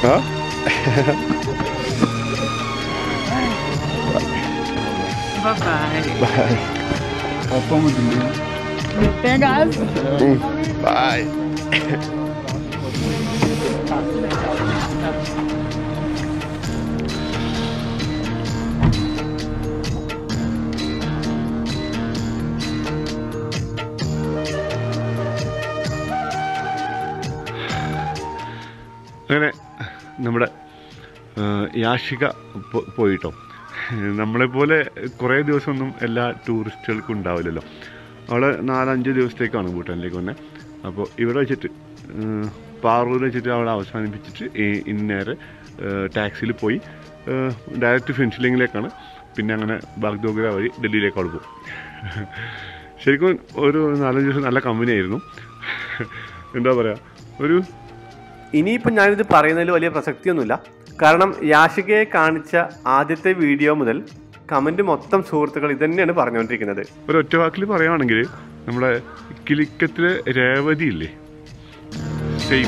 ആ Bye-bye. By ഒപ്പം വിട്ടില്ലേ Vegas. By അങ്ങനെ നമ്മുടെ ആ, യാഷിക പോ- പോയിട്ടോ നമ്മളെപ്പോലെ കുറേ ദിവസമൊന്നും എല്ലാ ടൂറിസ്റ്റുകൾക്കും ഉണ്ടാവില്ലല്ലോ അവൾ നാലഞ്ച് ദിവസത്തേക്കാണ് ഭൂട്ടാനിലേക്ക് വന്നത് അപ്പോൾ ഇവിടെ വെച്ചിട്ട് പാറൂർ വെച്ചിട്ട് അവൾ അവസാനിപ്പിച്ചിട്ട് ഈ- ഇന്നേരെ ടാക്സിയിൽ പോയി ഡയറക്റ്റ് ഫെൻസിലിങ്ങിലേക്കാണ് പിന്നെ അങ്ങനെ ബാഗ്ദോഗ്ര വഴി ഡൽഹിയിലേക്ക് അവൾ പോകും ശരിക്കും ഒരു നാലഞ്ച് ദിവസം നല്ല കമ്പനി ആയിരുന്നു എന്താ പറയുക ഒരു ഇനിയിപ്പോൾ ഞാനിത് പറയുന്നതിൽ വലിയ പ്രസക്തിയൊന്നുമില്ല കാരണം യാഷികയെ കാണിച്ച ആദ്യത്തെ വീഡിയോ മുതൽ കമൻറ്റ് മൊത്തം സുഹൃത്തുക്കൾ ഇതന്നെയാണ് പറഞ്ഞുകൊണ്ടിരിക്കുന്നത് ഒരു ഒറ്റ വാക്കിൽ പറയുകയാണെങ്കിൽ നമ്മുടെ കിലിക്കത്തിലെ രേവതി ഇല്ലേ സെയിം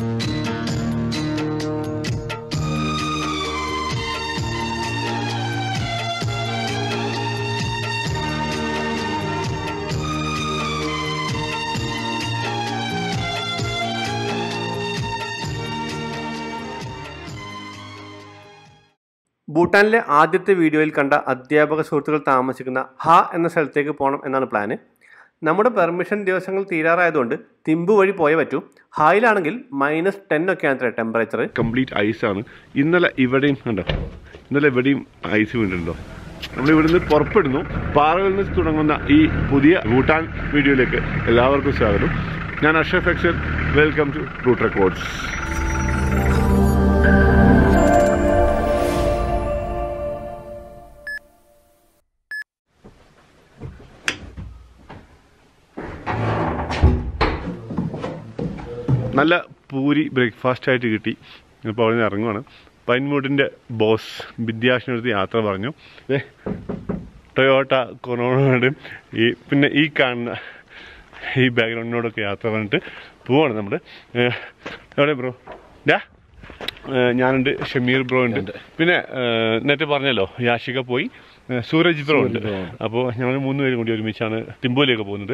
ഭൂട്ടാനിലെ ആദ്യത്തെ വീഡിയോയിൽ കണ്ട അധ്യാപക സുഹൃത്തുക്കൾ താമസിക്കുന്ന ഹ എന്ന സ്ഥലത്തേക്ക് പോകണം എന്നാണ് പ്ലാന് നമ്മുടെ പെർമിഷൻ ദിവസങ്ങൾ തീരാറായതുകൊണ്ട് തിമ്പു വഴി പോയേ പറ്റൂ ഹായിലാണെങ്കിൽ മൈനസ് ടെൻ ഒക്കെയാണ് അത്ര ടെമ്പറേച്ചർ കംപ്ലീറ്റ് ഐസാണ് ഇന്നലെ ഇവിടെയും കണ്ടോ ഇന്നലെ ഇവിടെയും ഐസ് വീണിട്ടുണ്ടോ നമ്മൾ ഇവിടുന്ന് പുറപ്പെടുന്നു പാറകളിൽ നിന്ന് തുടങ്ങുന്ന ഈ പുതിയ ഭൂട്ടാൻ വീഡിയോയിലേക്ക് എല്ലാവർക്കും സ്വാഗതം ഞാൻ അഷഫ് എക്സൽ വെൽക്കം ടു റൂട്ട് റെക്കോർഡ്സ് നല്ല പൂരി ബ്രേക്ക്ഫാസ്റ്റ് ആയിട്ട് കിട്ടി ഇപ്പോൾ അവിടെ നിന്ന് ഇറങ്ങുവാണ് പൈൻവുഡിൻ്റെ ബോസ് വിദ്യാശിനടുത്ത് യാത്ര പറഞ്ഞു ഏ ടൊയോട്ട കൊറോണയോട് ഈ പിന്നെ ഈ കാണുന്ന ഈ ബാക്ക്ഗ്രൗണ്ടിനോടൊക്കെ യാത്ര പറഞ്ഞിട്ട് പോവാണ് നമ്മൾ എവിടെ ബ്രോ ഡാ ഏഹ് ഞാനുണ്ട് ഷമീർ ബ്രോ ഉണ്ട് പിന്നെ ഏഹ് നേരത്തെ പറഞ്ഞല്ലോ യാഷിക പോയി ഏഹ് സൂരജ് ബ്രോ ഉണ്ട് അപ്പോൾ ഞങ്ങൾ മൂന്ന് പേരും കൂടി ഒരുമിച്ചാണ് ടിമ്പോയിലേക്ക് പോകുന്നത്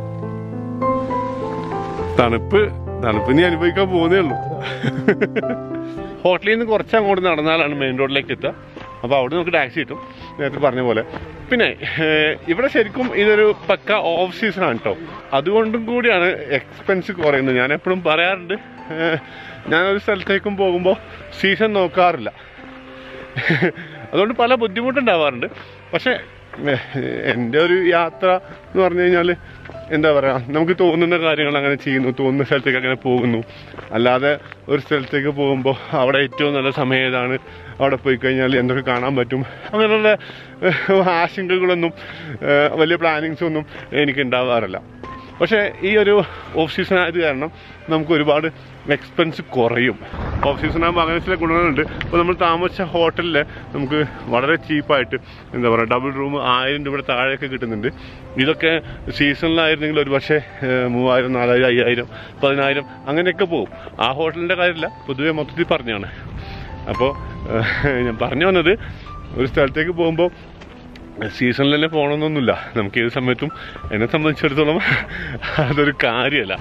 തണുപ്പ് തണുപ്പ് നീ അനുഭവിക്കാൻ പോകുന്നേ ഉള്ളൂ ഹോട്ടലിൽ നിന്ന് കുറച്ച് അങ്ങോട്ട് നടന്നാലാണ് മെയിൻ റോഡിലേക്ക് എത്തുക അപ്പോൾ അവിടെ നമുക്ക് ടാക്സി കിട്ടും നേരത്തെ പറഞ്ഞ പോലെ പിന്നെ ഏഹ്, ഇവിടെ ശരിക്കും ഇതൊരു പക്ക ഓഫ് സീസൺ ആണ് കേട്ടോ അതുകൊണ്ടും കൂടിയാണ് എക്സ്പെൻസ് കുറയുന്നത് ഞാൻ എപ്പോഴും പറയാറുണ്ട് ഏഹ്, ഞാനൊരു സ്ഥലത്തേക്കും പോകുമ്പോൾ സീസൺ നോക്കാറില്ല അതുകൊണ്ട് പല ബുദ്ധിമുട്ടുണ്ടാവാറുണ്ട് പക്ഷേ ഏഹ്, എൻ്റെ ഒരു യാത്ര എന്ന് പറഞ്ഞു കഴിഞ്ഞാൽ എന്താ പറയുക നമുക്ക് തോന്നുന്ന കാര്യങ്ങൾ അങ്ങനെ ചെയ്യുന്നു തോന്നുന്ന സ്ഥലത്തേക്ക് അങ്ങനെ പോകുന്നു അല്ലാതെ ഒരു സ്ഥലത്തേക്ക് പോകുമ്പോൾ അവിടെ ഏറ്റവും നല്ല സമയം ഏതാണ് അവിടെ പോയി കഴിഞ്ഞാൽ എന്തൊക്കെ കാണാൻ പറ്റും അങ്ങനെയുള്ള ഏഹ്, ആശങ്കകളൊന്നും ഏഹ്, വലിയ പ്ലാനിങ്സ് ഒന്നും എനിക്ക് ഉണ്ടാവാറില്ല പക്ഷേ ഈ ഒരു ഓഫ് സീസൺ ആയത് കാരണം നമുക്ക് ഒരുപാട് എക്സ്പെൻസ് കുറയും ഓഫ് സീസൺ ആകുമ്പോൾ അങ്ങനെ ചില ഗുണങ്ങളുണ്ട് അപ്പോൾ നമ്മൾ താമസിച്ച ഹോട്ടലിൽ നമുക്ക് വളരെ ചീപ്പായിട്ട് എന്താ പറയുക ഡബിൾ റൂം ആയിരം രൂപയുടെ താഴെയൊക്കെ കിട്ടുന്നുണ്ട് ഇതൊക്കെ സീസണിലായിരുന്നെങ്കിൽ ഒരു പക്ഷേ ഏഹ്, മൂവായിരം നാലായിരം അയ്യായിരം പതിനായിരം അങ്ങനെയൊക്കെ പോകും ആ ഹോട്ടലിൻ്റെ കാര്യമില്ല പൊതുവെ മൊത്തത്തിൽ പറഞ്ഞാണ് അപ്പോൾ ഞാൻ പറഞ്ഞു വന്നത് ഒരു സ്ഥലത്തേക്ക് പോകുമ്പോൾ സീസണിൽ തന്നെ പോകണമെന്നൊന്നുമില്ല നമുക്ക് ഏത് സമയത്തും എന്നെ സംബന്ധിച്ചിടത്തോളം അതൊരു കാര്യമല്ല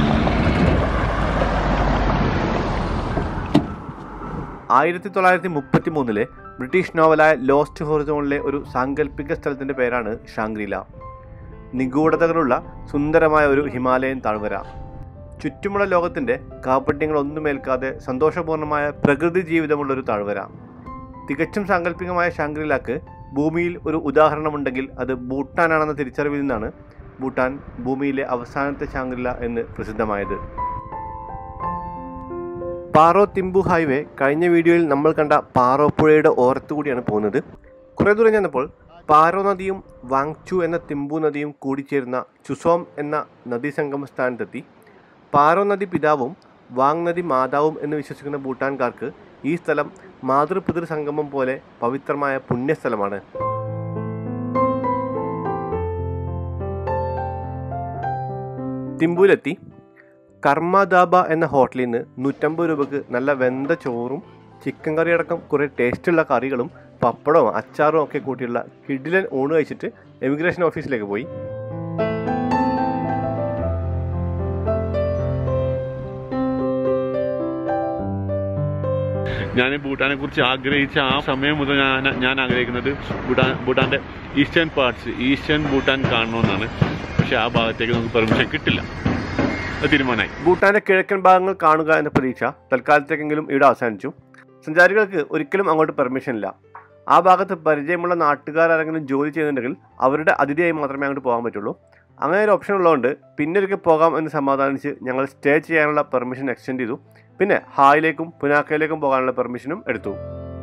ആയിരത്തി തൊള്ളായിരത്തി മുപ്പത്തി മൂന്നിലെ ബ്രിട്ടീഷ് നോവലായ ലോസ്റ്റ് ഹോറിസോണിലെ ഒരു സാങ്കല്പിക സ്ഥലത്തിൻ്റെ പേരാണ് ഷാങ്ഗ്രില നിഗൂഢതകളുള്ള സുന്ദരമായ ഒരു ഹിമാലയൻ താഴ്വര ചുറ്റുമുള്ള ലോകത്തിൻ്റെ കാപ്പട്യങ്ങളൊന്നുമേൽക്കാതെ സന്തോഷപൂർണ്ണമായ പ്രകൃതി ജീവിതമുള്ള ഒരു താഴ്വര തികച്ചും സാങ്കല്പികമായ ഷാങ്ഗ്രിലാക്ക് ഭൂമിയിൽ ഒരു ഉദാഹരണമുണ്ടെങ്കിൽ അത് ഭൂട്ടാനാണെന്ന തിരിച്ചറിവിൽ നിന്നാണ് ഭൂട്ടാൻ ഭൂമിയിലെ അവസാനത്തെ ഷാങ്ഗ്രില എന്ന് പ്രസിദ്ധമായത് പാറോ തിമ്പു ഹൈവേ കഴിഞ്ഞ വീഡിയോയിൽ നമ്മൾ കണ്ട പാറോ പുഴയുടെ ഓരത്തുകൂടിയാണ് പോകുന്നത് കുറേ ദൂരം ചെന്നപ്പോൾ പാറോ നദിയും വാങ്ചു എന്ന തിമ്പു നദിയും കൂടിച്ചേരുന്ന ചുസോം എന്ന നദീസംഗമ സ്ഥാനത്തെത്തി പാറോ നദി പിതാവും വാങ് നദി മാതാവും എന്ന് വിശ്വസിക്കുന്ന ഭൂട്ടാൻകാർക്ക് ഈ സ്ഥലം മാതൃപിതൃ സംഗമം പോലെ പവിത്രമായ പുണ്യസ്ഥലമാണ് തിമ്പുവിലെത്തി കർമ്മ ദാബ എന്ന ഹോട്ടലിൽ നിന്ന് നൂറ്റമ്പത് രൂപക്ക് നല്ല വെന്ത ചോറും ചിക്കൻ കറി അടക്കം കുറേ ടേസ്റ്റുള്ള കറികളും പപ്പടവും അച്ചാറും ഒക്കെ കൂട്ടിയുള്ള കിഡിലൻ ഊണ് കഴിച്ചിട്ട് എമിഗ്രേഷൻ ഓഫീസിലേക്ക് പോയി ഞാൻ ഭൂട്ടാനെ കുറിച്ച് ആഗ്രഹിച്ച ആ സമയം മുതൽ ഞാൻ ഞാൻ ആഗ്രഹിക്കുന്നത് ഭൂട്ടാൻ ഭൂട്ടാൻ്റെ ഈസ്റ്റേൺ പാർട്സ് ഈസ്റ്റേൺ ഭൂട്ടാൻ കാണണമെന്നാണ് പക്ഷെ ആ ഭാഗത്തേക്ക് നമുക്ക് പെർമിഷൻ കിട്ടില്ല അത് തീരുമാനമായി ഭൂട്ടാന്റെ കിഴക്കൻ ഭാഗങ്ങൾ കാണുക എന്ന പ്രതീക്ഷ തൽക്കാലത്തേക്കെങ്കിലും ഇവിടെ അവസാനിച്ചു സഞ്ചാരികൾക്ക് ഒരിക്കലും അങ്ങോട്ട് പെർമിഷൻ ഇല്ല ആ ഭാഗത്ത് പരിചയമുള്ള നാട്ടുകാരെങ്കിലും ജോലി ചെയ്യുന്നുണ്ടെങ്കിൽ അവരുടെ അതിഥിയായി മാത്രമേ അങ്ങോട്ട് പോകാൻ പറ്റുള്ളൂ അങ്ങനെ ഒരു ഓപ്ഷൻ ഉള്ളതുകൊണ്ട് പിന്നൊരിക്കൽ പോകാം എന്ന് സമാധാനിച്ച് ഞങ്ങൾ സ്റ്റേ ചെയ്യാനുള്ള പെർമിഷൻ എക്സ്റ്റെൻഡ് ചെയ്തു പിന്നെ ഹായിലേക്കും പുനാക്കയിലേക്കും പോകാനുള്ള പെർമിഷനും എടുത്തു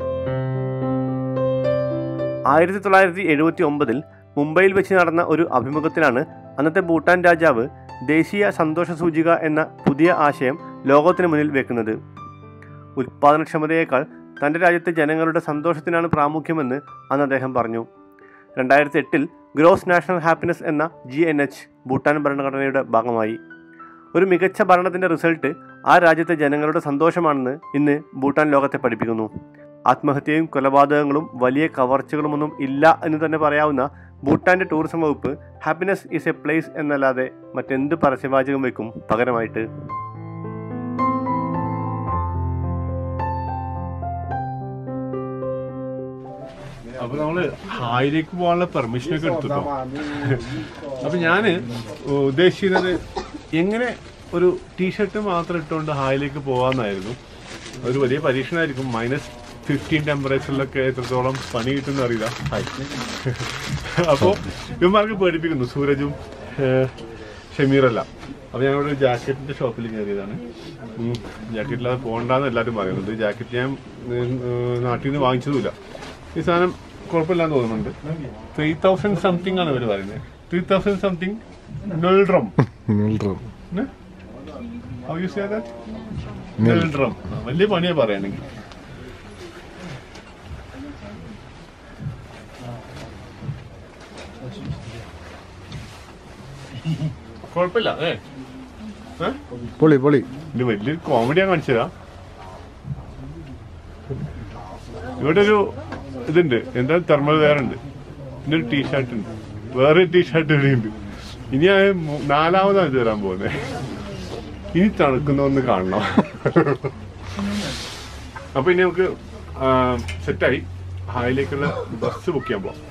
ആയിരത്തി തൊള്ളായിരത്തി എഴുപത്തി ഒമ്പതിൽ മുംബൈയിൽ വെച്ച് നടന്ന ഒരു അഭിമുഖത്തിലാണ് അന്നത്തെ ഭൂട്ടാൻ രാജാവ് ദേശീയ സന്തോഷ സൂചിക എന്ന പുതിയ ആശയം ലോകത്തിന് മുന്നിൽ വെക്കുന്നത് ഉൽപാദനക്ഷമതയേക്കാൾ തൻ്റെ രാജ്യത്തെ ജനങ്ങളുടെ സന്തോഷത്തിനാണ് പ്രാമുഖ്യമെന്ന് അന്ന് അദ്ദേഹം പറഞ്ഞു രണ്ടായിരത്തി എട്ടിൽ ഗ്രോസ് നാഷണൽ ഹാപ്പിനെസ് എന്ന ജി എൻ എച്ച് ഭൂട്ടാൻ ഭരണഘടനയുടെ ഭാഗമായി ഒരു മികച്ച ഭരണത്തിൻ്റെ റിസൾട്ട് ആ രാജ്യത്തെ ജനങ്ങളുടെ സന്തോഷമാണെന്ന് ഇന്ന് ഭൂട്ടാൻ ലോകത്തെ പഠിപ്പിക്കുന്നു ആത്മഹത്യയും കൊലപാതകങ്ങളും വലിയ കവർച്ചകളുമൊന്നും ഇല്ല എന്ന് തന്നെ പറയാവുന്ന ഭൂട്ടാന്റെ ടൂറിസം വകുപ്പ് ഹാപ്പിനെസ് ഈസ് എ പ്ലേസ് എന്നല്ലാതെ മറ്റെന്ത് പരസ്യവാചകം വെക്കും പകരമായിട്ട് അപ്പൊ നമ്മള് ഹായിലേക്ക് പോകാനുള്ള പെർമിഷൻ ഒക്കെ എടുത്തിട്ടോ അപ്പൊ ഞാന് ഉദ്ദേശിക്കുന്നത് എങ്ങനെ ഒരു ടീഷർട്ട് മാത്രം ഇട്ടുകൊണ്ട് ഹായിലേക്ക് പോകാന്നായിരുന്നു ഒരു വലിയ പരീക്ഷണമായിരിക്കും മൈനസ് ഫിഫ്റ്റീൻ ടെമ്പറേച്ചറിലൊക്കെ എത്രത്തോളം പണി കിട്ടുമെന്ന് അറിയില്ല ഹായ് അപ്പോൾ ഇവന്മാർക്ക് പേടിപ്പിക്കുന്നു സൂരജും ഏഹ്, ഷമീറല്ല അപ്പോൾ ഞങ്ങളുടെ ഒരു ജാക്കറ്റിന്റെ ഷോപ്പിൽ കയറിയതാണ് ജാക്കറ്റില്ലാതെ പോകണ്ടെന്ന് എല്ലാവരും പറയുന്നത് ജാക്കറ്റ് ഞാൻ ഉം, ഉം, നാട്ടിൽ നിന്ന് വാങ്ങിച്ചതുമില്ല ഈ സാധനം കുഴപ്പമില്ലാന്ന് തോന്നുന്നുണ്ട് ത്രീ തൗസൻഡ് സംതിങ് ആണ് ഇവർ പറയുന്നത് ത്രീ തൗസൻഡ് സംതിങ് നെൽഡ്രം ഹൗ യു സേ ദാറ്റ് നെൽഡ്രം വലിയ പണിയാ പറയുകയാണെങ്കിൽ കുഴപ്പമില്ല ഏ ഏ? പൊളി പൊളി ഇത് വലിയൊരു കോമഡിയാ കാണിച്ചതാ ഇവിടെ ഒരു ഇതുണ്ട് എന്താ തെർമൽ വെയർ ഉണ്ട് പിന്നെ ഒരു ടീഷർട്ട് ഉണ്ട് വേറെ ടീഷർട്ട് ഇവിടെ ഉണ്ട് ഇനി ഞാൻ മൂ- നാലാമതാണ് ഇത് വരാൻ പോകുന്നത് ഇനി തണുക്കുന്ന ഒന്ന് കാണണം അപ്പൊ ഇനി നമുക്ക് സെറ്റായി ഹായിലേക്കുള്ള ബസ് ബുക്ക് ചെയ്യാൻ പോവാം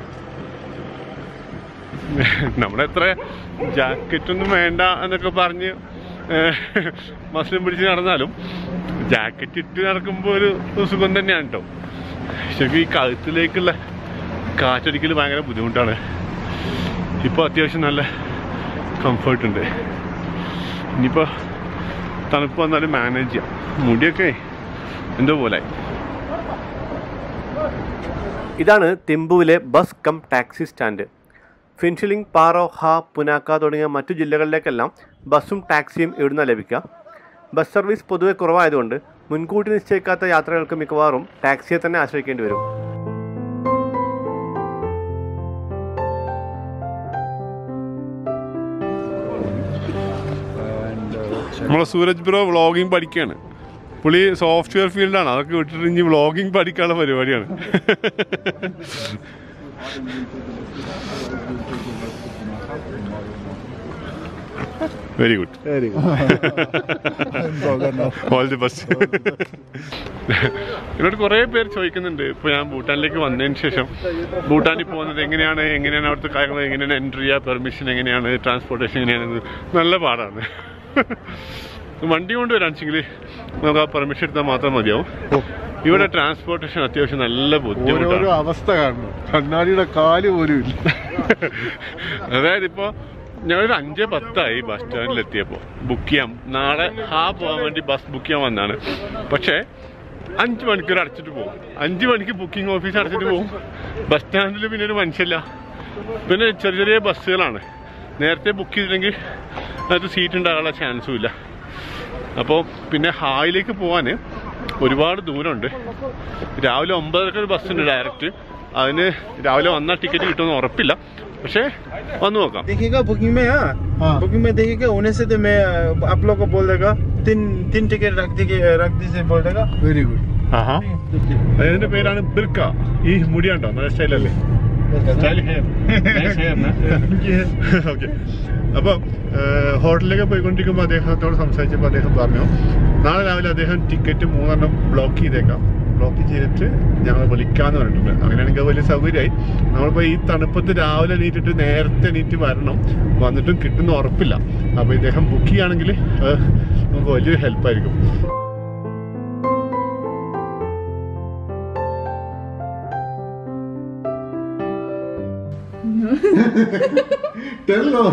നമ്മളെത്ര ജാക്കറ്റ് ഒന്നും വേണ്ട എന്നൊക്കെ പറഞ്ഞ് മസ്ലിം പിടിച്ച് നടന്നാലും ജാക്കറ്റ് ഇട്ട് നടക്കുമ്പോൾ ഒരു ഒരു സുഖം തന്നെയാണ് കേട്ടോ ശരിക്കും ഈ കഴുത്തിലേക്കുള്ള കാറ്റടിക്കൽ ഭയങ്കര ബുദ്ധിമുട്ടാണ് ഇപ്പോൾ അത്യാവശ്യം നല്ല കംഫർട്ട് ഉണ്ട് ഇനിയിപ്പോൾ തണുപ്പ് വന്നാലും മാനേജ് ചെയ്യാം മുടിയൊക്കെ എന്തോ പോലെ ഇതാണ് തിമ്പുവിലെ bus cum taxi stand Phuntsholing Paro ഹാ പുനാക്ക തുടങ്ങിയ മറ്റു ജില്ലകളിലേക്കെല്ലാം ബസ്സും ടാക്സിയും ഇവിടുന്ന് ലഭിക്കുക ബസ് സർവീസ് പൊതുവെ കുറവായതുകൊണ്ട് മുൻകൂട്ടി നിശ്ചയിക്കാത്ത യാത്രകൾക്ക് മിക്കവാറും ടാക്സിയെ തന്നെ ആശ്രയിക്കേണ്ടി വരും നമ്മളെ സൂരജ് ബ്രോ വ്ളോഗിങ് പഠിക്കുകയാണ് പുള്ളി സോഫ്റ്റ്വെയർ ഫീൽഡാണ് അതൊക്കെ വിട്ടിട്ട് ഇനി വ്ളോഗിങ് പഠിക്കാനുള്ള പരിപാടിയാണ് very good very all the best എന്നോട് കുറേ പേര് ചോദിക്കുന്നുണ്ട് ഇപ്പോൾ ഞാൻ ഭൂട്ടാനിലേക്ക് വന്നതിന് ശേഷം ഭൂട്ടാനിൽ പോകുന്നത് എങ്ങനെയാണ് എങ്ങനെയാണ് അവിടുത്തെ കാര്യങ്ങൾ എങ്ങനെയാണ് എൻട്രി ചെയ്യുക പെർമിഷൻ എങ്ങനെയാണ് ട്രാൻസ്പോർട്ടേഷൻ എങ്ങനെയാണ് നല്ല പാടാണ് വണ്ടി കൊണ്ട് വരാണെച്ചെങ്കിൽ നമുക്ക് ആ പെർമിഷൻ എടുത്താൽ മാത്രം മതിയാവും ഇവിടെ ട്രാൻസ്പോർട്ടേഷൻ അത്യാവശ്യം നല്ല ബുദ്ധിമുട്ടാണ് ഓരോരോ അവസ്ഥ കാണണം കണ്ണാടിയുടെ കാല് പോലും ഇല്ല അതായത് ഇപ്പോ ഞങ്ങളൊരു അഞ്ച് പത്തായി ബസ് സ്റ്റാൻഡിൽ എത്തിയപ്പോൾ ബുക്ക് ചെയ്യാം നാളെ ഹാ പോകാൻ വേണ്ടി ബസ് ബുക്ക് ചെയ്യാൻ വന്നാണ് പക്ഷേ അഞ്ച് മണിക്കൂർ അടച്ചിട്ട് പോകും അഞ്ച് മണിക്ക് ബുക്കിംഗ് ഓഫീസ് അടച്ചിട്ട് പോകും ബസ് സ്റ്റാൻഡിൽ പിന്നെ ഒരു മനുഷ്യല്ല പിന്നെ ചെറിയ ചെറിയ ബസ്സുകളാണ് നേരത്തെ ബുക്ക് ചെയ്തില്ലെങ്കിൽ അതിനകത്ത് സീറ്റ് ഉണ്ടാകാനുള്ള ചാൻസും ഇല്ല അപ്പോൾ പിന്നെ ഹായിലേക്ക് പോകാൻ ഒരുപാട് ദൂരമുണ്ട് രാവിലെ ഒമ്പതരക്ക് ഒരു ബസ്സുണ്ട് ഡയറക്റ്റ് അതിന് രാവിലെ വന്നാൽ ടിക്കറ്റ് കിട്ടുമെന്ന് ഉറപ്പില്ല പക്ഷേ വന്നു നോക്കാം देखिएगा बुकिंग में हाँ हाँ बुकिंग में देखिएगा उन्हें से तो मैं अ, आप लोग को बोल देगा तीन तीन टिकट रख दीजिए रख दीजिए बोल देगा वेरी गुड ആഹാ അതിന്റെ പേരാണ് ബിർക്ക ഈ മുടിയാണ്ടോ നല്ല സ്റ്റൈലല്ലേ സ്റ്റൈൽ ഹെയർ ഓക്കെ അപ്പൊ ഹോട്ടലിലേക്ക് പോയിക്കൊണ്ടിരിക്കുമ്പോൾ അദ്ദേഹത്തോട് സംസാരിച്ചപ്പോൾ അദ്ദേഹം പറഞ്ഞു നാളെ രാവിലെ അദ്ദേഹം ടിക്കറ്റ് മൂന്നെണ്ണം ബ്ലോക്ക് ചെയ്തേക്കാം ബ്ലോക്ക് ചെയ്തിട്ട് ഞങ്ങൾ വിളിക്കാന്ന് പറഞ്ഞിട്ടുണ്ട് അങ്ങനെയാണെങ്കിൽ വലിയ സൗകര്യമായി നമ്മളിപ്പോൾ ഈ തണുപ്പത്ത് രാവിലെ എണീറ്റിട്ട് നേരത്തെ എണീറ്റ് വരണം വന്നിട്ടും കിട്ടുന്ന ഉറപ്പില്ല അപ്പോൾ ഇദ്ദേഹം ബുക്ക് ചെയ്യുകയാണെങ്കിൽ അത് നമുക്ക് വലിയൊരു ഹെൽപ്പായിരിക്കും टेलो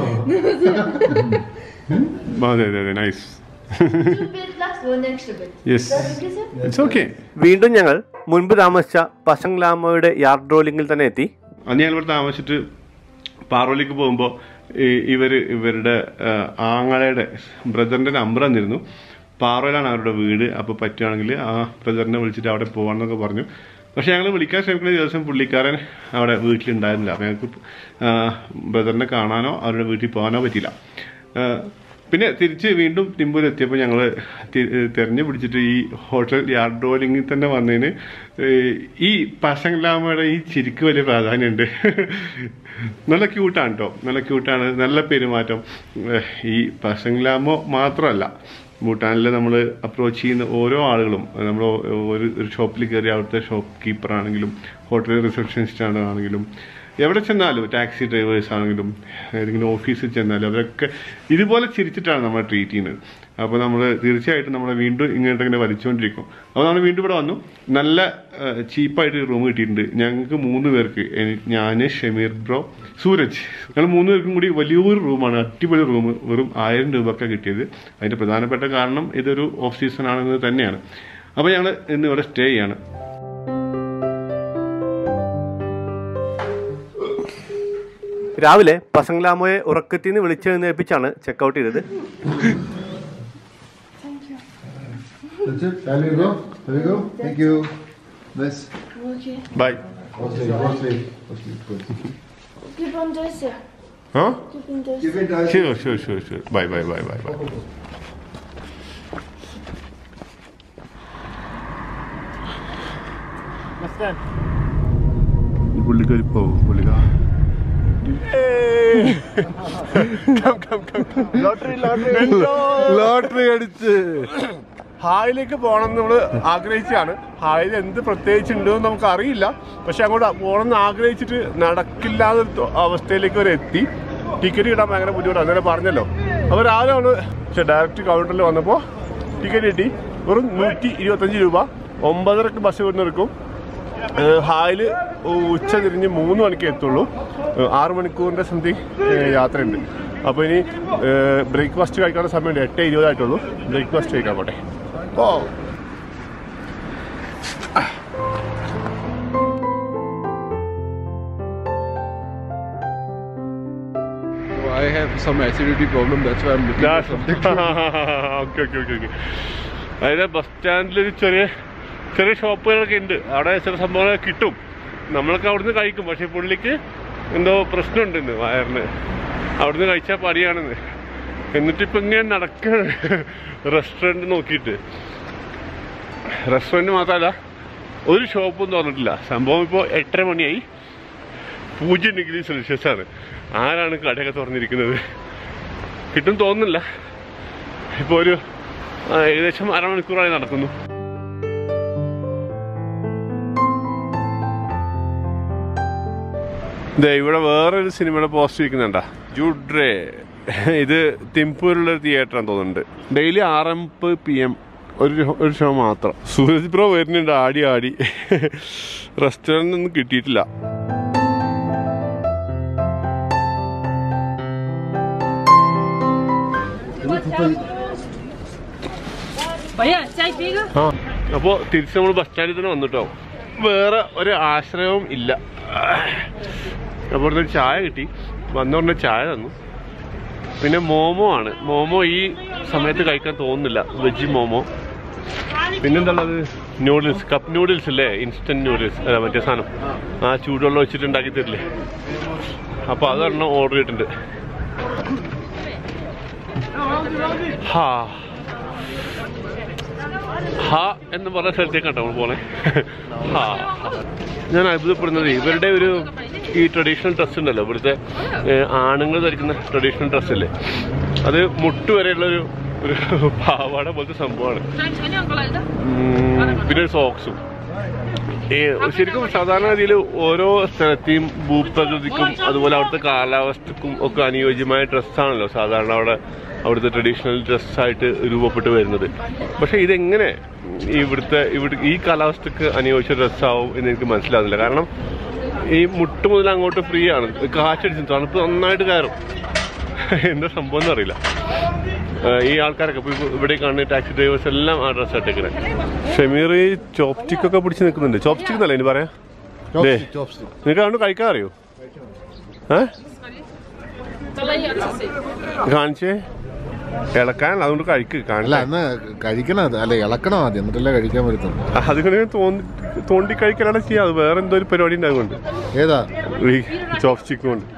അതെ അതെ അതെ nice Two bit last one extra bit. Yes That's okay, sir? It's okay വീണ്ടും ഞങ്ങൾ മുൻപ് താമസിച്ച പസംഗ്ലാമോയുടെ യാർഡ് റോളിംഗിൽ തന്നെ എത്തി അന്ന് ഞാൻ ഇവിടെ താമസിച്ചിട്ട് പാറോലിക്ക് പോകുമ്പോൾ ഇവർ ഇവരുടെ ആ, ആങ്ങളയുടെ ബ്രദറിന്റെ നമ്പർ തന്നിരുന്നു പാറോയിലാണ് അവരുടെ വീട് അപ്പോൾ പറ്റുകയാണെങ്കിൽ ആ ബ്രദറിനെ വിളിച്ചിട്ട് അവിടെ പോകാമെന്നൊക്കെ പറഞ്ഞു പക്ഷെ ഞങ്ങൾ വിളിക്കാൻ ശ്രമിക്കുന്ന ദിവസം പുള്ളിക്കാരൻ അവിടെ വീട്ടിലുണ്ടായിരുന്നില്ല അപ്പോൾ ഞങ്ങൾക്ക് ബ്രദറിനെ കാണാനോ അവരുടെ വീട്ടിൽ പോകാനോ പറ്റിയില്ല ആ, പിന്നെ തിരിച്ച് വീണ്ടും ടിമ്പൂർ എത്തിയപ്പോൾ ഞങ്ങൾ തെരഞ്ഞു പിടിച്ചിട്ട് ഈ ഹോട്ടൽ യാർഡ് റോലിംഗിൽ തന്നെ വന്നതിന് ഏഹ്, ഈ പസംഗ്ലാമയുടെ ഈ ചിരിക്ക് വലിയ പ്രാധാന്യമുണ്ട് നല്ല ക്യൂട്ടാണ് കേട്ടോ നല്ല ക്യൂട്ടാണ് നല്ല പെരുമാറ്റം ഏഹ്, ഈ പസംഗ്ലാമോ മാത്രമല്ല ഭൂട്ടാനിൽ നമ്മൾ അപ്രോച്ച് ചെയ്യുന്ന ഓരോ ആളുകളും നമ്മൾ ഒരു ഒരു ഷോപ്പിൽ കയറി അവിടുത്തെ ഷോപ്പ് കീപ്പർ ആണെങ്കിലും ഹോട്ടൽ റിസപ്ഷനിസ്റ്റ് ആണെങ്കിലും എവിടെ ചെന്നാലും ടാക്സി ഡ്രൈവേഴ്സ് ആണെങ്കിലും ഏതെങ്കിലും ഓഫീസിൽ ചെന്നാലും അവരൊക്കെ ഇതുപോലെ ചിരിച്ചിട്ടാണ് നമ്മൾ ട്രീറ്റ് ചെയ്യുന്നത് അപ്പോൾ നമ്മൾ തീർച്ചയായിട്ടും നമ്മൾ വീണ്ടും ഇങ്ങോട്ട് ഇങ്ങനെ വലിച്ചുകൊണ്ടിരിക്കും അപ്പോൾ നമ്മൾ വീണ്ടും ഇവിടെ വന്നു നല്ല ചീപ്പായിട്ട് റൂം കിട്ടിയിട്ടുണ്ട് ഞങ്ങൾക്ക് മൂന്ന് പേർക്ക് ഞാൻ ഷമീർ ബ്രോ സൂരജ് ഞങ്ങൾ മൂന്ന് പേർക്കും കൂടി വലിയൊരു റൂമാണ് അടിപൊളി റൂം വെറും ആയിരം രൂപയൊക്കെ കിട്ടിയത് അതിൻ്റെ പ്രധാനപ്പെട്ട കാരണം ഇതൊരു ഓഫ് സീസൺ ആണെന്ന് തന്നെയാണ് അപ്പോൾ ഞങ്ങൾ ഇന്ന് ഇവിടെ സ്റ്റേ ചെയ്യാണ് രാവിലെ പസംഗ്ലാമോയെ ഉറക്കത്തിൽ നിന്ന് വിളിച്ചെഴുന്നേൽപ്പിച്ചാണ് ചെക്കൗട്ട് ചെയ്തത് That's it. There you go. There you go. Thank you. Nice. Okay. Bye Mostly, mostly, mostly good. Keep on this, sir. ആ Keep on this. Keep it nice. Sure sure sure sure bye bye bye bye bye പുള്ളിക്കാരി പോവും പുള്ളിക്ക lottery അടിച്ച് ഹായിലേക്ക് പോകണം നമ്മൾ ആഗ്രഹിച്ചാണ് ഹായിൽ എന്ത് പ്രത്യേകിച്ച് ഉണ്ടെന്ന് നമുക്ക് അറിയില്ല പക്ഷെ അങ്ങോട്ട് പോകണം എന്ന് ആഗ്രഹിച്ചിട്ട് നടക്കില്ലാത്ത അവസ്ഥയിലേക്ക് അവർ എത്തി ടിക്കറ്റ് കിട്ടാൻ ഭയങ്കര ബുദ്ധിമുട്ടാണ് അങ്ങനെ പറഞ്ഞല്ലോ അപ്പോൾ രാവിലെ ആണ് പക്ഷെ ഡയറക്റ്റ് കൗണ്ടറിൽ വന്നപ്പോൾ ടിക്കറ്റ് കിട്ടി വെറും നൂറ്റി ഇരുപത്തഞ്ച് രൂപ ഒമ്പതരക്ക് ബസ് ഇവിടെ നിൽക്കും ഹായിൽ ഉച്ച തിരിഞ്ഞ് മൂന്ന് മണിക്ക് എത്തുള്ളൂ ഏഹ് ആറ് മണിക്കൂറിൻ്റെ സംതിങ് യാത്രയുണ്ട് അപ്പോൾ ഇനി ബ്രേക്ക്ഫാസ്റ്റ് കഴിക്കാനുള്ള സമയമുണ്ട് എട്ട് ഇരുപതായിട്ടുള്ളൂ ബ്രേക്ക്ഫാസ്റ്റ് കഴിക്കാൻ പോട്ടെ oh I have some acidity problem. That's why I'm looking for something. Okay okay okay okay അതായത് ബസ് സ്റ്റാൻഡിൽ ഒരു ചെറിയ ചെറിയ ഷോപ്പുകളൊക്കെ ഉണ്ട് അവിടെ ചില സംഭവങ്ങൾ കിട്ടും നമ്മളൊക്കെ അവിടുന്ന് കഴിക്കും പക്ഷെ പുള്ളിക്ക് എന്തോ പ്രശ്നമുണ്ട് ഇന്ന് വയറിന് അവിടുന്ന് കഴിച്ചാൽ പടിയാണെന്ന് എന്നിട്ടിപ്പോൾ ഇങ്ങനെ നടക്കാണ് റെസ്റ്റോറൻറ്റ് നോക്കിയിട്ട് റെസ്റ്റോറൻറ്റ് മാത്രമല്ല ഒരു ഷോപ്പും തുറന്നിട്ടില്ല സംഭവം ഇപ്പോൾ എട്ടര മണിയായി പൂജ്യം ഡിഗ്രി സെൽഷ്യസ് ആണ് ആരാണ് കടയൊക്കെ തുറന്നിരിക്കുന്നത് കിട്ടും തോന്നുന്നില്ല ഇപ്പോൾ ഒരു ആ, ഏകദേശം അരമണിക്കൂറായി നടക്കുന്നു ദേ ഇവിടെ വേറൊരു സിനിമയുടെ പോസ്റ്റ് ഇരിക്കുന്നുണ്ട ജുഡ്രേ ഇത് തിമ്പൂരിലുള്ള ഒരു തിയേറ്ററാന്ന് തോന്നുന്നുണ്ട് ഡെയിലി ആറ് എംപ് പി എം ഒരു ഷോ- ഒരു ഷോ മാത്രം സൂരജ് ബ്രോ വരുന്നുണ്ട് ആടി ആടി റെസ്റ്റോറൻ്റ് ഒന്നും കിട്ടിയിട്ടില്ല भैया चाय पिएगा ആ അപ്പോൾ തിരിച്ച് നമ്മൾ ബസ് സ്റ്റാൻഡിൽ തന്നെ വന്നിട്ടോ വേറെ ഒരു ആശ്രയവും ഇല്ല അപ്പോൾ ഇവിടുന്ന് ഒരു ചായ കിട്ടി വന്നോണ്ട് ചായ തന്നു പിന്നെ മോമോ ആണ് മോമോ ഈ സമയത്ത് കഴിക്കാൻ തോന്നുന്നില്ല വെജ് മോമോ പിന്നെന്താണത് നൂഡിൽസ് കപ്പ് നൂഡിൽസ് അല്ലേ ഇൻസ്റ്റന്റ് നൂഡിൽസ് അല്ല മറ്റേ സാധനം ആ ചൂടുവെള്ളം വെച്ചിട്ട് ഉണ്ടാക്കി തരില്ലേ അപ്പോൾ അതൊരെണ്ണം ഓർഡർ ചെയ്തിട്ടുണ്ട് ഹാ ഹ എന്ന് പറഞ്ഞ സ്ഥലത്തേക്കാട്ടോ നമ്മൾ പോണേ ഹാ ഞാൻ അത്ഭുതപ്പെടുന്നത് ഇവരുടെ ഒരു ഈ ട്രഡീഷണൽ ഡ്രസ് ഉണ്ടല്ലോ ഇവിടുത്തെ ഏഹ്, ആണുങ്ങൾ ധരിക്കുന്ന ട്രഡീഷണൽ ഡ്രസ് അല്ലേ അത് മുട്ട് വരെയുള്ള ഒരു ഒരു പാവാട പോലത്തെ സംഭവമാണ് ഉം, പിന്നെ ഒരു സോക്സും ഈ ശരിക്കും സാധാരണ രീതിയിൽ ഓരോ സ്ഥലത്തെയും ഭൂപ്രകൃതിക്കും അതുപോലെ അവിടുത്തെ കാലാവസ്ഥക്കും ഒക്കെ അനുയോജ്യമായ ഡ്രസ്സാണല്ലോ സാധാരണ അവിടെ അവിടുത്തെ ട്രഡീഷണൽ ഡ്രസ്സായിട്ട് രൂപപ്പെട്ട് വരുന്നത് പക്ഷെ ഇതെങ്ങനെ ഇവിടുത്തെ ഇവിടെ ഈ കാലാവസ്ഥക്ക് അനുയോജ്യ ഡ്രസ്സാവും എന്ന് എനിക്ക് മനസ്സിലാകുന്നില്ല കാരണം ഈ മുട്ട് മുതൽ അങ്ങോട്ട് ഫ്രീ ആണ് കാറ്റടിച്ച് തണുപ്പ് നന്നായിട്ട് കയറും എന്താ സംഭവം എന്നറിയില്ല ഏഹ് ഈ ആൾക്കാരൊക്കെ ഇപ്പൊ ഇവിടെ കാണുന്ന ടാക്സി ഡ്രൈവേഴ്സ് എല്ലാം ആ ഡ്രസ് ഇട്ടേക്കുന്നത് ഷമീർ ഈ ചോപ്സ്റ്റിക് ഒക്കെ പിടിച്ച് നിൽക്കുന്നുണ്ട് ചോപ്സ്റ്റിക് എന്നല്ലേ ഇനി പറയാ ദേ. Chopstick, chopstick. നിനക്ക് അതുകൊണ്ട് കഴിക്കാൻ അറിയോ ഏ കാണിച്ചേ ഇളക്കാനല്ല അതുകൊണ്ട് കഴിക്ക് അല്ല കാണില്ല അന്ന് കഴിക്കണം അത് അല്ല ഇളക്കണം ആദ്യം എന്നിട്ടല്ലേ കഴിക്കാൻ പറ്റത്തുള്ളൂ അതിങ്ങനെ തോന്നി തോണ്ടി കഴിക്കലാണ് ചെയ്യാം അത് വേറെ എന്തോ ഒരു പരിപാടി ഉണ്ടാകുന്നുണ്ട് ഏതാ ഈ ചോപ്സ്റ്റിക് കൊണ്ട്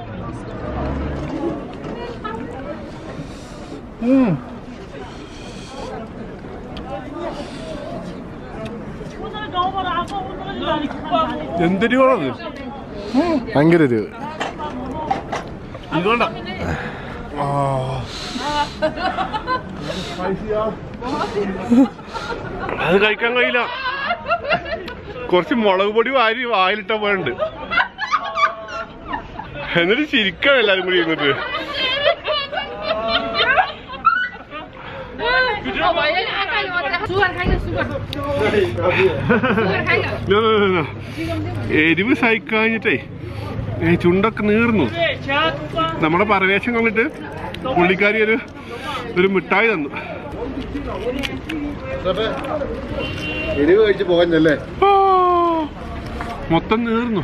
എന്തൊരു ഗുണത് ഭയങ്കര ഒരു ഇതുകൊണ്ട അത് കഴിക്കാൻ കഴിയില്ല കുറച്ച് മുളക് പൊടി വാരി വായിലിട്ട പോയുണ്ട് എന്നിട്ട് ചിരിക്കാണ് എല്ലാരും കൂടി ഇരുന്നിട്ട് No, no, no, no. എരിവ് സഹിക്കാഞ്ഞിട്ടേ ഏ, ചുണ്ടൊക്കെ നീർന്നു നമ്മുടെ പരവേശം കണ്ടിട്ട് പുള്ളിക്കാരി ഒരു ഒരു മിഠായി തന്നു എരിവ് കഴിച്ച് പോകഞ്ഞല്ലേ ആ, മൊത്തം നീർന്നു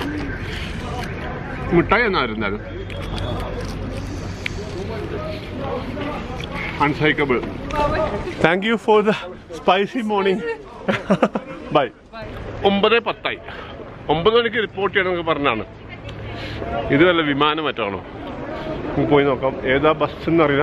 മിഠായി എന്നായിരുന്നാലും അൺസൈക്കബിൾ thank you for the spicy morning bye ഒമ്പത് പത്തായി ഒമ്പത് മണിക്ക് റിപ്പോർട്ട് ചെയ്യണമെന്നൊക്കെ പറഞ്ഞാണ് ഇത് വല്ല വിമാനം മറ്റാണോ നമുക്ക് പോയി നോക്കാം ഏതാ ബസ് എന്നറിയില്ല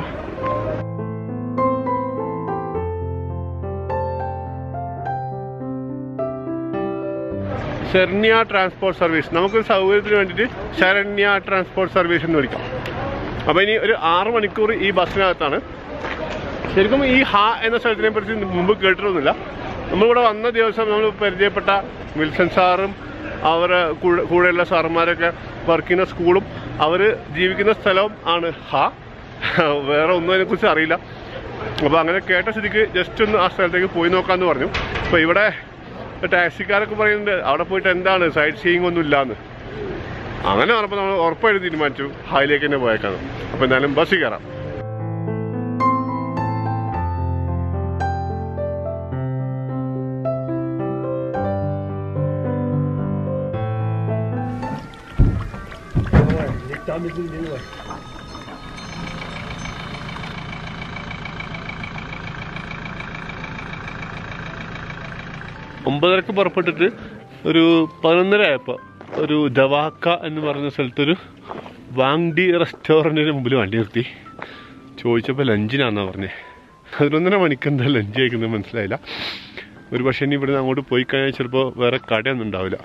ശരണ്യ ട്രാൻസ്പോർട്ട് സർവീസ് നമുക്കൊരു സൗകര്യത്തിന് വേണ്ടിയിട്ട് ശരണ്യ ട്രാൻസ്പോർട്ട് സർവീസ് എന്ന് വിളിക്കാം അപ്പോൾ ഇനി ഒരു ആറ് മണിക്കൂർ ഈ ബസ്സിനകത്താണ് ശരിക്കും ഈ ഹ എന്ന സ്ഥലത്തിനെ കുറിച്ച് മുമ്പ് കേട്ടിട്ടൊന്നുമില്ല നമ്മളിവിടെ വന്ന ദിവസം നമ്മൾ പരിചയപ്പെട്ട വിൽസൺ സാറും അവരെ കൂടെ- കൂടെയുള്ള സാറന്മാരൊക്കെ വർക്ക് ചെയ്യുന്ന സ്കൂളും അവർ ജീവിക്കുന്ന സ്ഥലവും ആണ് ഹ വേറെ ഒന്നും അതിനെക്കുറിച്ച് അറിയില്ല അപ്പോൾ അങ്ങനെ കേട്ട സ്ഥിതിക്ക് ജസ്റ്റ് ഒന്ന് ആ സ്ഥലത്തേക്ക് പോയി നോക്കാമെന്ന് പറഞ്ഞു അപ്പോൾ ഇവിടെ ടാക്സിക്കാരൊക്കെ പറയുന്നുണ്ട് അവിടെ പോയിട്ട് എന്താണ് സൈഡ് സീയിങ് ഒന്നും ഇല്ലാന്ന് അങ്ങനെ പറഞ്ഞപ്പോൾ നമ്മൾ ഉറപ്പായിട്ട് തീരുമാനിച്ചു ഹായിലേക്ക് തന്നെ പോയേക്കാണ് അപ്പോൾ എന്തായാലും ബസ്സിൽ കയറാം ഒമ്പതരക്ക് പുറപ്പെട്ടിട്ട് ഒരു പതിനൊന്നര ആയപ്പോൾ ഒരു ദവാക്ക എന്ന് പറയുന്ന സ്ഥലത്തൊരു വാങ്ഡി റെസ്റ്റോറൻറ്റിന് മുമ്പിൽ വണ്ടി നിർത്തി ചോദിച്ചപ്പോൾ ലഞ്ചിനാന്നാ പറഞ്ഞേ പതിനൊന്നര മണിക്ക് എന്താ ലഞ്ച് കഴിക്കുന്നത് മനസ്സിലായില്ല ഒരു പക്ഷേ ഇനി ഇവിടുന്ന് അങ്ങോട്ട് പോയി കഴിഞ്ഞാൽ ചിലപ്പോൾ വേറെ കടയൊന്നും ഉണ്ടാവില്ല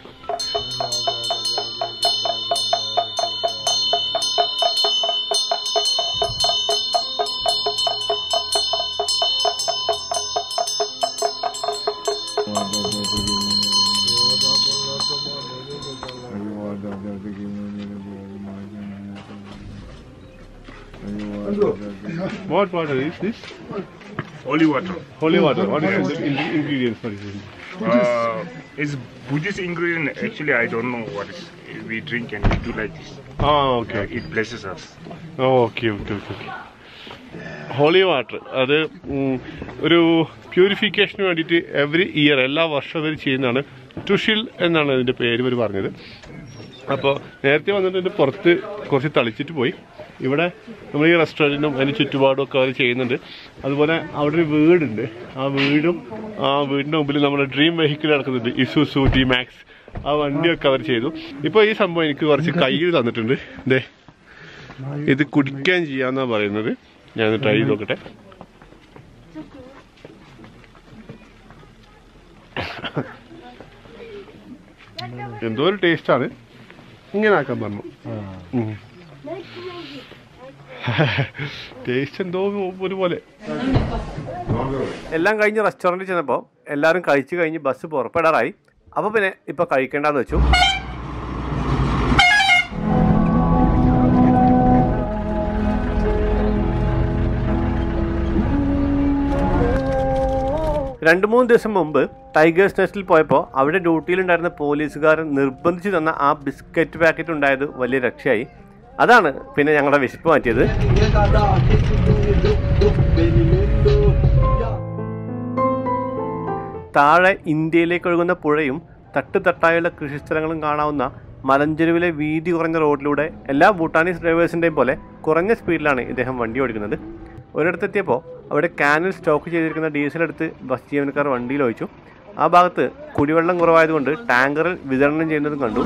What water is this? Holy water. Holy water. What is the in- ingredients for this? Uh, it's Buddhist ingredient. Actually, I don't know what is. We drink and we do like this. Ah, Uh, okay. it blesses us. Okay okay okay okay holy water അത് ഉം, ഒരു പ്യൂരിഫിക്കേഷന് വേണ്ടിയിട്ട് every year എല്ലാ വർഷവും ഇവർ ചെയ്യുന്നതാണ് ടുഷിൽ എന്നാണ് അതിൻ്റെ പേര് ഇവർ പറഞ്ഞത് അപ്പോൾ നേരത്തെ വന്നിട്ട് ഇതിൻ്റെ പുറത്ത് കുറച്ച് തളിച്ചിട്ട് പോയി ഇവിടെ നമ്മൾ ഈ റെസ്റ്റോറൻറ്റിനും അതിന് ചുറ്റുപാടും ഒക്കെ അവർ ചെയ്യുന്നുണ്ട് അതുപോലെ അവിടെ ഒരു വീടുണ്ട് ആ വീടും ആ വീടിൻ്റെ മുമ്പിൽ നമ്മുടെ ഡ്രീം വെഹിക്കിൾ നടക്കുന്നുണ്ട് ഇസുസു ഡി മാക്സ് ആ വണ്ടിയൊക്കെ അവർ ചെയ്തു ഇപ്പോൾ ഈ സംഭവം എനിക്ക് കുറച്ച് കയ്യിൽ തന്നിട്ടുണ്ട് ദേ ഇത് കുടിക്കാൻ ചെയ്യാന്നാ പറയുന്നത് ഞാൻ ട്രൈ ചെയ്ത് നോക്കട്ടെ എന്തോ ഒരു ടേസ്റ്റാണ് ഇങ്ങനെ ആക്കാൻ പറഞ്ഞു ടേസ്റ്റ് എന്തോ ഒരുപോലെ എല്ലാം കഴിഞ്ഞ് റെസ്റ്റോറൻറ്റിൽ ചെന്നപ്പോൾ എല്ലാവരും കഴിച്ചു കഴിഞ്ഞ് ബസ് പുറപ്പെടാറായി അപ്പോൾ പിന്നെ ഇപ്പോൾ കഴിക്കേണ്ടെന്ന് വെച്ചു രണ്ട് മൂന്ന് ദിവസം മുമ്പ് ടൈഗേഴ്സ് നെസ്റ്റിൽ പോയപ്പോൾ അവിടെ ഡ്യൂട്ടിയിലുണ്ടായിരുന്ന പോലീസുകാരൻ നിർബന്ധിച്ച് തന്ന ആ ബിസ്ക്കറ്റ് പാക്കറ്റ് ഉണ്ടായത് വലിയ രക്ഷയായി അതാണ് പിന്നെ ഞങ്ങളുടെ വിശപ്പ് മാറ്റിയത് താഴെ ഇന്ത്യയിലേക്ക് ഒഴുകുന്ന പുഴയും തട്ടുതട്ടായുള്ള കൃഷിസ്ഥലങ്ങളും കാണാവുന്ന മലഞ്ചെരുവിലെ വീതി കുറഞ്ഞ റോഡിലൂടെ എല്ലാ ഭൂട്ടാനീസ് ഡ്രൈവേഴ്സിൻ്റെയും പോലെ കുറഞ്ഞ സ്പീഡിലാണ് ഇദ്ദേഹം വണ്ടി ഓടിക്കുന്നത് ഒരിടത്തെത്തിയപ്പോൾ അവിടെ ക്യാനിൽ സ്റ്റോക്ക് ചെയ്തിരിക്കുന്ന ഡീസൽ എടുത്ത് ബസ് ജീവനക്കാർ വണ്ടിയിൽ ഒഴിച്ചു ആ ഭാഗത്ത് കുടിവെള്ളം കുറവായതുകൊണ്ട് ടാങ്കറിൽ വിതരണം ചെയ്യുന്നതും കണ്ടു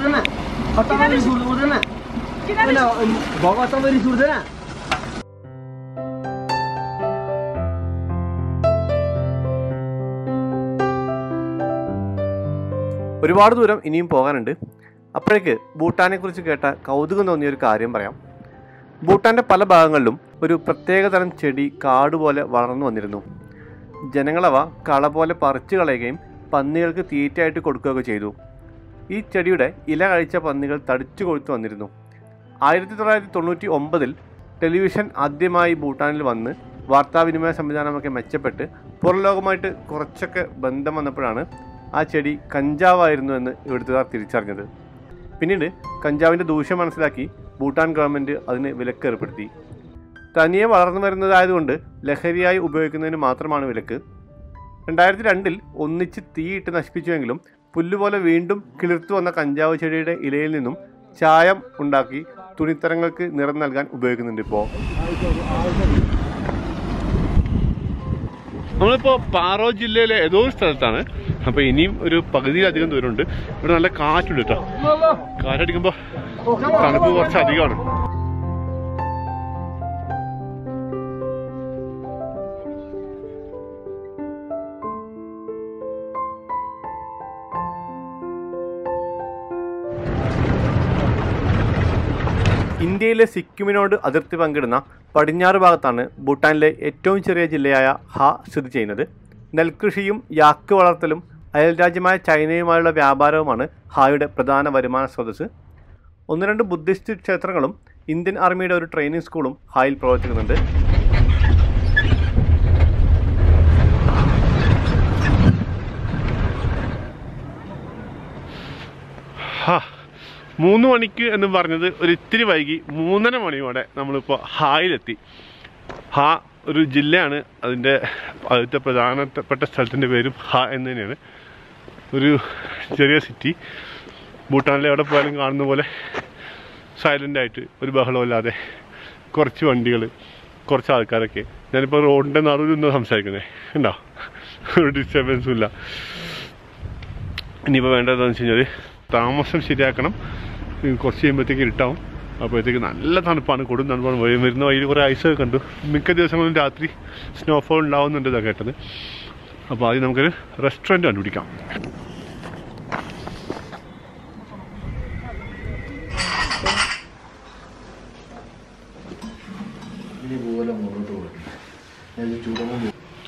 ഒരുപാട് ദൂരം ഇനിയും പോകാനുണ്ട് അപ്പോഴേക്ക് ഭൂട്ടാനെ കുറിച്ച് കേട്ട കൗതുകം തോന്നിയ ഒരു കാര്യം പറയാം ഭൂട്ടാന്റെ പല ഭാഗങ്ങളിലും ഒരു പ്രത്യേക തരം ചെടി കാട് പോലെ വളർന്നു വന്നിരുന്നു ജനങ്ങളവ കള പോലെ പറിച്ചു കളയുകയും പന്നികൾക്ക് തീറ്റയായിട്ട് കൊടുക്കുകയൊക്കെ ചെയ്തു ഈ ചെടിയുടെ ഇല കഴിച്ച പന്നികൾ തടിച്ചു കൊഴുത്തു വന്നിരുന്നു ആയിരത്തി തൊള്ളായിരത്തി തൊണ്ണൂറ്റി ഒമ്പതിൽ ടെലിവിഷൻ ആദ്യമായി ഭൂട്ടാനിൽ വന്ന് വാർത്താവിനിമയ സംവിധാനമൊക്കെ മെച്ചപ്പെട്ട് പുറംലോകമായിട്ട് കുറച്ചൊക്കെ ബന്ധം വന്നപ്പോഴാണ് ആ ചെടി കഞ്ചാവായിരുന്നു എന്ന് ഇവിടുത്തുകാർ തിരിച്ചറിഞ്ഞത് പിന്നീട് കഞ്ചാവിൻ്റെ ദൂഷ്യം മനസ്സിലാക്കി ഭൂട്ടാൻ ഗവൺമെൻറ് അതിന് വിലക്ക് ഏർപ്പെടുത്തി തനിയെ വളർന്നു വരുന്നതായതുകൊണ്ട് ലഹരിയായി ഉപയോഗിക്കുന്നതിന് മാത്രമാണ് വിലക്ക് രണ്ടായിരത്തി രണ്ടിൽ ഒന്നിച്ച് തീയിട്ട് നശിപ്പിച്ചുവെങ്കിലും പുല്ലുപോലെ വീണ്ടും കിളിർത്തു വന്ന കഞ്ചാവ് ചെടിയുടെ ഇലയിൽ നിന്നും ചായം ഉണ്ടാക്കി തുണിത്തരങ്ങൾക്ക് നിറം നൽകാൻ ഉപയോഗിക്കുന്നുണ്ട് ഇപ്പോൾ നമ്മളിപ്പോ പാറോ ജില്ലയിലെ ഏതോ ഒരു സ്ഥലത്താണ് അപ്പൊ ഇനിയും ഒരു പകുതിയിലധികം ദൂരമുണ്ട് ഇവിടെ നല്ല കാറ്റുണ്ട് കേട്ടോ കാറ്റടിക്കുമ്പോ തണുപ്പ് കുറച്ച് അധികമാണ് ഇന്ത്യയിലെ സിക്കിമിനോട് അതിർത്തി പങ്കിടുന്ന പടിഞ്ഞാറ് ഭാഗത്താണ് ഭൂട്ടാനിലെ ഏറ്റവും ചെറിയ ജില്ലയായ ഹ സ്ഥിതി ചെയ്യുന്നത് നെൽകൃഷിയും യാക്ക് വളർത്തലും അയൽരാജ്യമായ ചൈനയുമായുള്ള വ്യാപാരവുമാണ് ഹായുടെ പ്രധാന വരുമാന സ്രോതസ് ഒന്ന് രണ്ട് ബുദ്ധിസ്റ്റ് ക്ഷേത്രങ്ങളും ഇന്ത്യൻ ആർമിയുടെ ഒരു ട്രെയിനിങ് സ്കൂളും ഹായിൽ പ്രവർത്തിക്കുന്നുണ്ട് ഹാ മൂന്ന് മണിക്ക് എന്ന് പറഞ്ഞത് ഒരു ഇത്തിരി വൈകി മൂന്നര മണിയോടെ നമ്മളിപ്പോൾ ഹായിലെത്തി ഹാ ഒരു ജില്ലയാണ് അതിൻ്റെ ആദ്യത്തെ പ്രധാനപ്പെട്ട സ്ഥലത്തിൻ്റെ പേരും ഹാ എന്ന് തന്നെയാണ് ഒരു ചെറിയ സിറ്റി ഭൂട്ടാനിലെ എവിടെ പോയാലും കാണുന്ന പോലെ സൈലൻ്റ് ആയിട്ട് ഒരു ബഹളമില്ലാതെ കുറച്ച് വണ്ടികൾ കുറച്ച് ആൾക്കാരൊക്കെ ഞാനിപ്പോൾ റോഡിൻ്റെ നടുവിൽ നിന്ന് സംസാരിക്കുന്നത് ഉണ്ടോ ഒരു ഡിസ്റ്റർബൻസും ഇല്ല ഇനിയിപ്പോൾ വേണ്ടതെന്ന് വെച്ച് കഴിഞ്ഞാൽ താമസം ശരിയാക്കണം ഇത് കുറച്ച് കഴിയുമ്പോഴത്തേക്ക് ഇരുട്ടാവും അപ്പോഴത്തേക്ക് നല്ല തണുപ്പാണ് കൊടും തണുപ്പാണ് വഴി വരുന്ന വഴിയിൽ കുറേ ഐസൊക്കെ കണ്ടു മിക്ക ദിവസങ്ങളിലും രാത്രി സ്നോഫോൾ ഉണ്ടാവുന്നുണ്ട് ഇതാണ് കേട്ടത് അപ്പോൾ ആദ്യം നമുക്കൊരു റെസ്റ്റോറൻറ്റ് കണ്ടുപിടിക്കാം ഇതുപോലെ മുന്നോട്ട് പോകും ഞാൻ ചൂടൊന്നും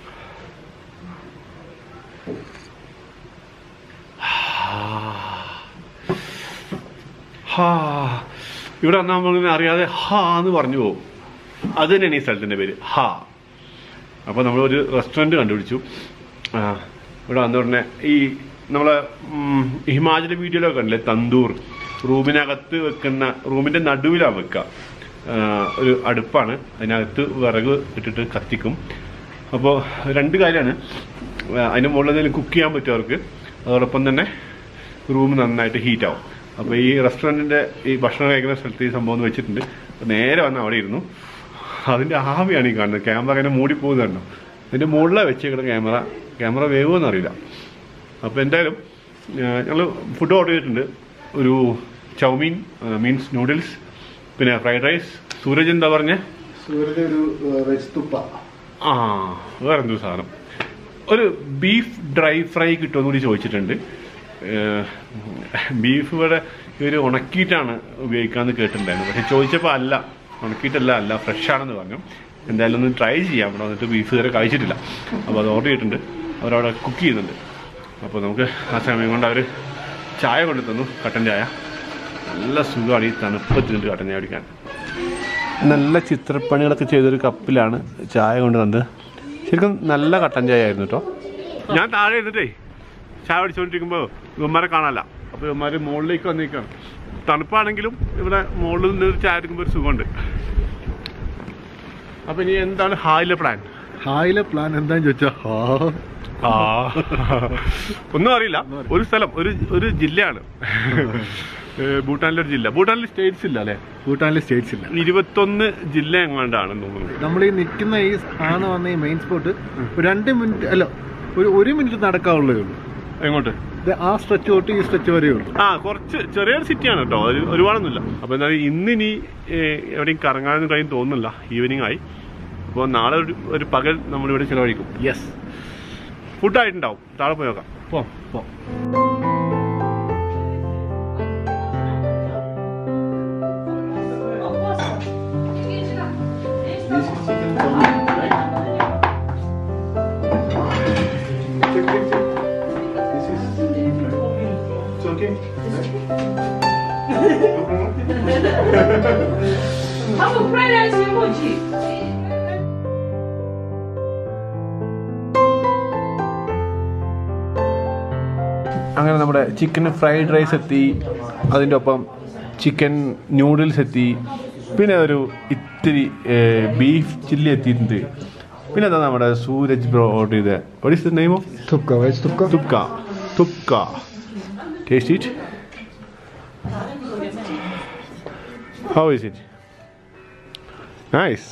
ഹാ ഇവിടെ വന്നാൽ നമ്മളിങ്ങനെ അറിയാതെ ഹാ എന്ന് പറഞ്ഞു പോകും അത് തന്നെയാണ് ഈ സ്ഥലത്തിൻ്റെ പേര് ഹാ അപ്പോൾ നമ്മളൊരു റെസ്റ്റോറൻറ്റ് കണ്ടുപിടിച്ചു ആ, ഇവിടെ വന്ന ഉടനെ ഈ നമ്മളെ ഉം, ഹിമാചൽ വീഡിയോയിലൊക്കെ കണ്ടില്ലേ തന്തൂർ റൂമിനകത്ത് വെക്കുന്ന റൂമിൻ്റെ നടുവിലാണ് വെക്കുക ആ, ഒരു അടുപ്പാണ് അതിനകത്ത് വിറക് ഇട്ടിട്ട് കത്തിക്കും അപ്പോൾ രണ്ട് കാര്യമാണ് അതിൻ്റെ മുകളിൽ എന്തെങ്കിലും കുക്ക് ചെയ്യാൻ പറ്റും അവർക്ക് അതോടൊപ്പം തന്നെ റൂം നന്നായിട്ട് ഹീറ്റ് ആവും അപ്പോൾ ഈ റെസ്റ്റോറൻറ്റിൻ്റെ ഈ ഭക്ഷണം കഴിക്കുന്ന സ്ഥലത്ത് ഈ സംഭവം ഒന്ന് വെച്ചിട്ടുണ്ട് അപ്പോൾ നേരെ വന്ന് അവിടെ ഇരുന്നു അതിൻ്റെ ആവിയാണ് ഈ കാണുന്നത് ക്യാമറ അങ്ങനെ മൂടി പോകുന്നുണ്ടോ അതിൻ്റെ മുകളിലാണ് വെച്ചേക്കുന്ന ക്യാമറ ക്യാമറ വേവുമെന്ന് അറിയില്ല അപ്പോൾ എന്തായാലും ഞങ്ങൾ ഫുഡ് ഓർഡർ ചെയ്തിട്ടുണ്ട് ഒരു ചൗമീൻ മീൻസ് നൂഡിൽസ് പിന്നെ ഫ്രൈഡ് റൈസ് സൂരജ് എന്താ പറഞ്ഞേ വെറുതെ ഒരു വെജ് തുപ്പ ആ വേറെ എന്തോ സാധനം ഒരു ബീഫ് ഡ്രൈ ഫ്രൈ കിട്ടുമെന്ന് കൂടി ചോദിച്ചിട്ടുണ്ട് ഏഹ്, ബീഫ് ഇവിടെ ഇവർ ഉണക്കിയിട്ടാണ് ഉപയോഗിക്കാമെന്ന് കേട്ടിട്ടുണ്ടായിരുന്നു പക്ഷെ ചോദിച്ചപ്പോൾ അല്ല ഉണക്കിയിട്ടല്ല അല്ല ഫ്രഷ് ആണെന്ന് പറഞ്ഞു എന്തായാലും ഒന്ന് ട്രൈ ചെയ്യാം ഇവിടെ വന്നിട്ട് ബീഫ് ഇതുവരെ കഴിച്ചിട്ടില്ല അപ്പോൾ അത് ഓർഡർ ചെയ്തിട്ടുണ്ട് അവരവിടെ കുക്ക് ചെയ്യുന്നുണ്ട് അപ്പോൾ നമുക്ക് ആ സമയം കൊണ്ട് അവർ ചായ കൊണ്ടു തന്നു കട്ടൻ ചായ നല്ല സുഖമാണ് ഈ തണുപ്പത്തിനിട്ട് കട്ടൻ ചായ കുടിക്കാൻ നല്ല ചിത്രപ്പണികളൊക്കെ ചെയ്തൊരു കപ്പിലാണ് ചായ കൊണ്ട് തന്നത് ശരിക്കും നല്ല കട്ടൻ ചായ ആയിരുന്നു കേട്ടോ ഞാൻ താഴെ ഇരുന്നിട്ടേ ചായ അടിച്ചുകൊണ്ടിരിക്കുമ്പോൾ ഇവന്മാരെ കാണാനല്ല അപ്പോൾ ഇവന്മാർ മുകളിലേക്ക് വന്നിരിക്കുകയാണ് തണുപ്പാണെങ്കിലും ഇവിടെ മുകളിൽ നിന്ന് ഒരു ചായ എടുക്കുമ്പോൾ ഒരു സുഖമുണ്ട് അപ്പോൾ ഇനി എന്താണ് ഹായിലെ പ്ലാൻ ഹായിലെ പ്ലാൻ എന്താന്ന് ചോദിച്ചാ ഹാ ആ ഒന്നും അറിയില്ല ഒരു സ്ഥലം ഒരു ഒരു ജില്ലയാണ് ഏ, ഭൂട്ടാനിലെ ഒരു ജില്ല ഭൂട്ടാനിൽ സ്റ്റേറ്റ്സ് ഇല്ല അല്ലേ ഭൂട്ടാനിലെ സ്റ്റേറ്റ്സ് ഇല്ല ഇരുപത്തൊന്ന് ജില്ല എങ്ങാണ്ടാണെന്ന് തോന്നുന്നു നമ്മൾ ഈ നിൽക്കുന്ന ഈ ആണ് വന്ന ഈ മെയിൻ സ്പോട്ട് ഒരു രണ്ട് മിനിറ്റ് അല്ല ഒരു ഒരു മിനിറ്റ് നടക്കാവുള്ളേ ഉള്ളൂ എങ്ങോട്ട് ഇത് ആ സ്ട്രെച്ച് തൊട്ട് ഈ സ്ട്രെച്ച് വരെ ഉള്ളൂ ആ കുറച്ച് ചെറിയൊരു സിറ്റിയാണ് കേട്ടോ ഒരു ഒരുപാടൊന്നുമില്ല അപ്പോൾ എന്തായാലും ഇന്നിനി ഏ, എവിടെയും കറങ്ങാനൊന്നും കഴിയും തോന്നുന്നില്ല ഈവനിങ് ആയി അപ്പോൾ നാളെ ഒരു ഒരു പകൽ നമ്മളിവിടെ ചിലവഴിക്കും യെസ് ഫുഡായിട്ടുണ്ടാവും താഴെ പോയി നോക്കാം പോ പോ Vamos pra lá, seu Rudi. അങ്ങനെ നമ്മുടെ ചിക്കൻ ഫ്രൈഡ് റൈസ് എത്തി അതിൻ്റെ ഒപ്പം ചിക്കൻ നൂഡിൽസ് എത്തി പിന്നെ ഒരു ഇത്തിരി ബീഫ് ചില്ലി എത്തിയിട്ടുണ്ട് പിന്നെ അതാ നമ്മുടെ സൂരജ് ബ്രോ ഓർഡർ ചെയ്ത what is the name of തുക്ക വെജ് തുക്ക തുക്ക തുക്ക taste it how is it nice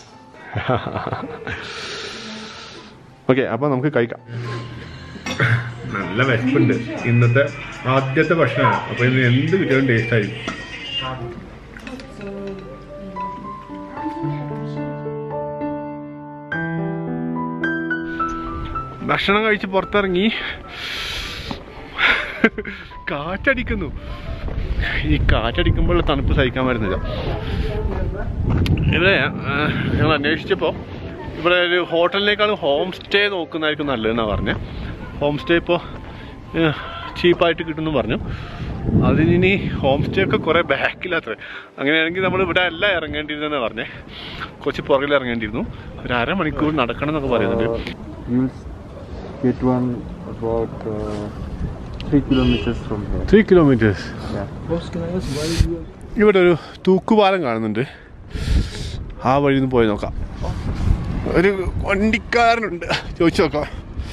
okay അപ്പോൾ നമുക്ക് കഴിക്കാം നല്ല വിശപ്പുണ്ട് ഇന്നത്തെ ആദ്യത്തെ ഭക്ഷണമാണ് അപ്പോൾ ഇന്ന് എന്ത് കിട്ടിയാലും ടേസ്റ്റ് ആയിരിക്കും ഭക്ഷണം കഴിച്ച് പുറത്തിറങ്ങി കാറ്റടിക്കുന്നു ഈ കാറ്റടിക്കുമ്പോൾ തണുപ്പ് സഹിക്കാൻ പറ്റുന്നില്ല ഇവിടെ ആ, ഞങ്ങൾ അന്വേഷിച്ചപ്പോൾ ഇവിടെ ഒരു ഹോട്ടലിനേക്കാളും ഹോം സ്റ്റേ നോക്കുന്നതായിരിക്കും നല്ലതെന്നാണ് പറഞ്ഞത് ഹോം സ്റ്റേ ഇപ്പോൾ ചീപ്പായിട്ട് കിട്ടുമെന്ന് പറഞ്ഞു അതിനി ഹോം സ്റ്റേ ഒക്കെ കുറേ ബാക്കിലാത്ര അങ്ങനെയാണെങ്കിൽ നമ്മൾ ഇവിടെ അല്ല ഇറങ്ങേണ്ടിയിരുന്നെന്ന് പറഞ്ഞേ കുറച്ച് പുറകിൽ ഇറങ്ങേണ്ടിയിരുന്നു ഒരു അരമണിക്കൂർ നടക്കണം എന്നൊക്കെ പറയുന്നുണ്ട് You'll get one about uh, three kilometers from here. Three kilometers Yeah. ഇവിടെ ഒരു തൂക്കുപാലം കാണുന്നുണ്ട് ആ വഴി ഒന്ന് പോയി നോക്കാം ഒരു വണ്ടിക്കാരനുണ്ട് ചോദിച്ചു നോക്കാം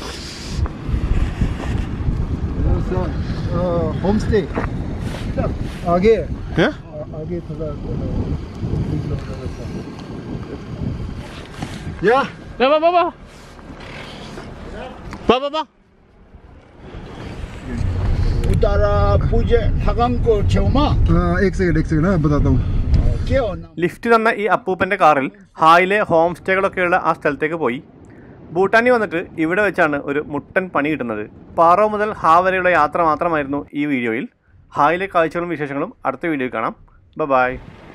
होम स्टे आगे ഏ? आगे थोड़ा या വാ, വാ, വാ, വാ. വാ, വാ, വാ. उतारा पूजे थगम को छेउमा हाँ, एक सेकंड एक सेकंड हाँ, बताता हूँ के हो ना ലിഫ്റ്റ് തന്ന ഈ അപ്പൂപ്പൻ്റെ കാറിൽ ഹായിലെ ഹോം സ്റ്റേകളൊക്കെയുള്ള ആ സ്ഥലത്തേക്ക് പോയി ഭൂട്ടാനിൽ വന്നിട്ട് ഇവിടെ വെച്ചാണ് ഒരു മുട്ടൻ പണി കിട്ടുന്നത് പാറോ മുതൽ ഹാ വരെയുള്ള യാത്ര മാത്രമായിരുന്നു ഈ വീഡിയോയിൽ ഹായിലെ കാഴ്ചകളും വിശേഷങ്ങളും അടുത്ത വീഡിയോയിൽ കാണാം ബ ബായ്